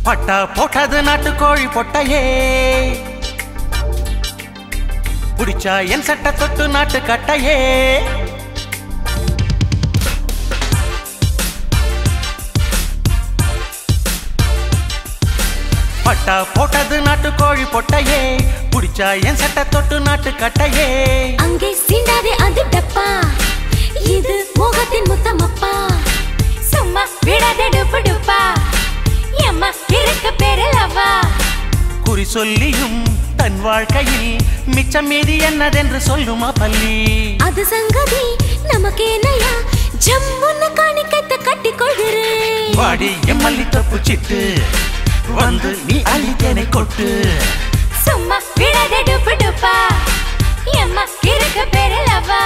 பட்டா போட்டது நாட்டுக்கோழி பொட்டையே புடிச்சா என் சட்ட தொட்டு நாட்டு கட்டையே பட்டா போட்டது நாட்டுக்கோழி பொட்டையே புடிச்சா என் சட்ட தொட்டு நாட்டு கட்டையே அங்கே சீண்டாதே அது டப்பா இது மோகத்தின் முத்தமப்பா சும்மா விடாதே டுப்பு டுப்பா எம்மா இருக்க பேரு லவ்வா குறி சொல்லியும் தன் வாழ்க்கையில் மிச்சம் மீதி என்னதென்று சொல்லுமா பள்ளி அது சங்கதி நமக்கேனையா ஜம்முன்னு காணிக்கத்தை கட்டிக் கொள்கிறேன் வாடி எம்மல்லி தப்பு சிட்டு வந்து நீ அள்ளித்தேனை கொட்டு சும்மா விடாதே டுப்பு டுப்பா எம்மா இருக்க பேரு லவ்வா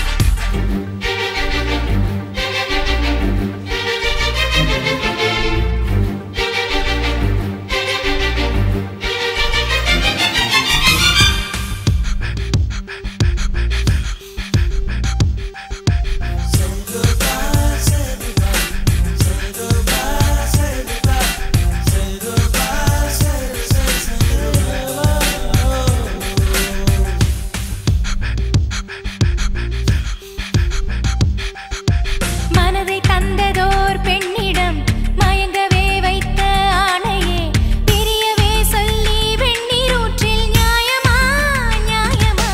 மனதை தந்ததோர் பெண்ணிடம் மயங்கவே வைத்த ஆணையே பிரியவே சொல்லி வெந்நீரூற்றில் நியாயமா நியாயமா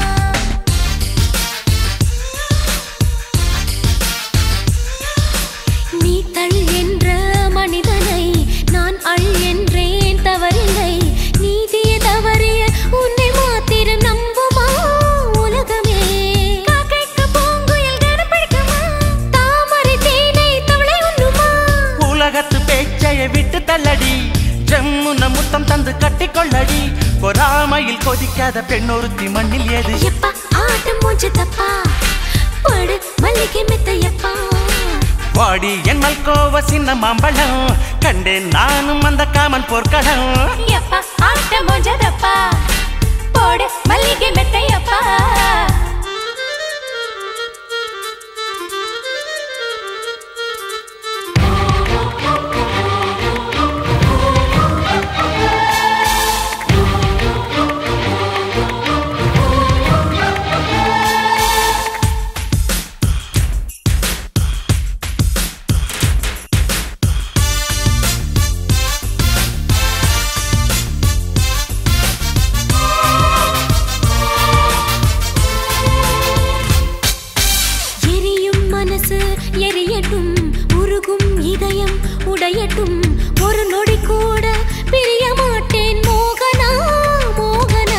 நீ தள் என்ற மனிதனை நான் அள் என்றேன் தவறில்லை நீதிய தவறிய உன்னை மாத்திரம் நம்புமா உலகமே காக்கைக்கு பூங்குயில் கனப்பிடிக்குமா தாமரை தேனை தவளை உண்ணுமா உலகத்து பேச்சைய விட்டு தள்ளடி ஜம்முன முத்தம் தந்து கட்டிக்கொள்ளடி பொறாமையில் கொதிக்காத பெண்ணொருத்தி மண்ணில் ஏது எப்பா ஆட்டம் மூஞ்சு தப்பா படு மல்லிகை மெத்தையப்பா வாடி என் மல்கோவ சின்ன மாம்பழம் கண்டேன் நானும் அந்த காமன் போர்க்களம் எப்பா ஆட்டம் மூஞ்சு தப்பா போடு மல்லிகை மெத்தையப்பா எரியும் மனசு எரியட்டும் உருகும் இதயம் உடையட்டும் ஒரு நொடி கூட பிரிய மாட்டேன் மோகனா மோகனா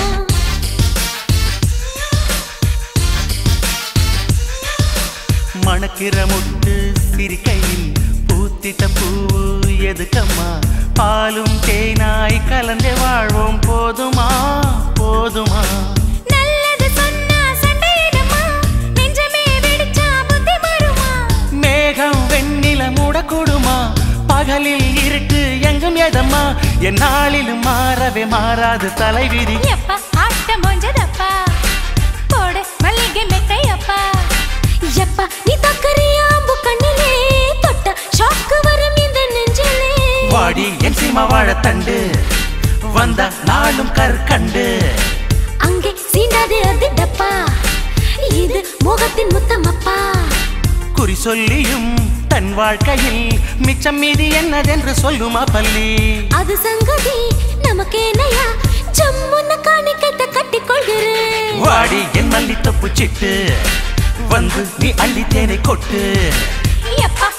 மணக்கிற முட்டு சிரிக்கையில் பூத்திட்ட பூவு எதுக்கம்மா பாலும் தேனாய் கலந்தே வாழ்வோம் போதுமா போதுமா நல்லது சொன்னா சண்டையிடுமா நெஞ்சமே வெடிச்சா புத்தி மாறுமா மேகம் வெண்ணில மூடக்கூடுமா பகலில் இருட்டு எங்கும் எதம்மா என் நாளிலும் மாறவே மாறாது தலைவிதி எப்பா ஆட்டம் மூஞ்சதப்பா போடு மல்லிகை மெத்தையப்பா எப்பா நீ தக்கறியாம்பு கண்ணிலே தொட்ட ஷாக்கு வரும் இந்த நெஞ்சிலே வாடி என் சீமா வாழத்தண்டு வந்த நாளும் கற்கண்டு அங்கே சீண்டாதே அது டப்பா இது மோகத்தின் முத்தமப்பா குறி சொல்லியும் தன் வாழ்க்கையில் மிச்சம் மீதி என்னதென்று சொல்லுமா பள்ளி அது சங்கதி நமக்கேனையா ஜம்முன்னு காணிக்கத்தை கட்டிக் கொள்கிறேன் வாடி என் மல்லி தப்பு சிட்டு வந்து நீ அள்ளித்தேனை கொட்டு எப்பா